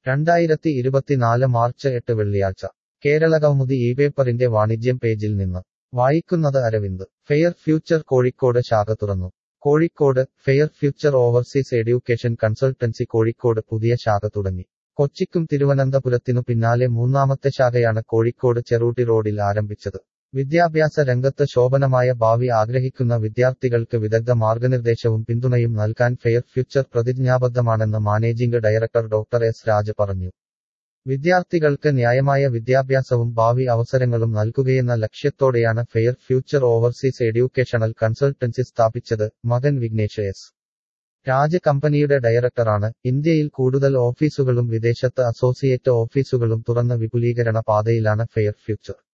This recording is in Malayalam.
രണ്ടായിരത്തി ഇരുപത്തിനാല് മാർച്ച് എട്ട് വെള്ളിയാഴ്ച കേരളകൗമുദി ഈ പേപ്പറിന്റെ വാണിജ്യം പേജിൽ നിന്ന് വായിക്കുന്നത് അരവിന്ദ് ഫെയർ ഫ്യൂച്ചർ കോഴിക്കോട് ശാഖ തുറന്നു Kozhikode fair future overseas education consultancy Kozhikode പുതിയ ശാഖ തുടങ്ങി കൊച്ചിക്കും തിരുവനന്തപുരത്തിനു പിന്നാലെ മൂന്നാമത്തെ ശാഖയാണ് കോഴിക്കോട് ചെറൂട്ടി റോഡിൽ ആരംഭിച്ചത് വിദ്യാഭ്യാസ രംഗത്ത് ശോഭനമായ ഭാവി ആഗ്രഹിക്കുന്ന വിദ്യാർത്ഥികൾക്ക് വിദഗ്ധ മാർഗനിർദ്ദേശവും പിന്തുണയും നൽകാൻ ഫെയർ ഫ്യൂച്ചർ പ്രതിജ്ഞാബദ്ധമാണെന്ന് managing director doctor S Raj പറഞ്ഞു വിദ്യാർത്ഥികൾക്ക് ന്യായമായ വിദ്യാഭ്യാസവും ഭാവി അവസരങ്ങളും നൽകുകയെന്ന ലക്ഷ്യത്തോടെയാണ് fair future overseas educational consultancy സ്ഥാപിച്ചത് മകൻ വിഘ്നേഷ് എസ് രാജ് കമ്പനിയുടെ ഡയറക്ടറാണ് ഇന്ത്യയിൽ കൂടുതൽ ഓഫീസുകളും വിദേശത്ത് അസോസിയേറ്റ് ഓഫീസുകളും തുറന്ന വിപുലീകരണ പാതയിലാണ് ഫെയർ ഫ്യൂച്ചർ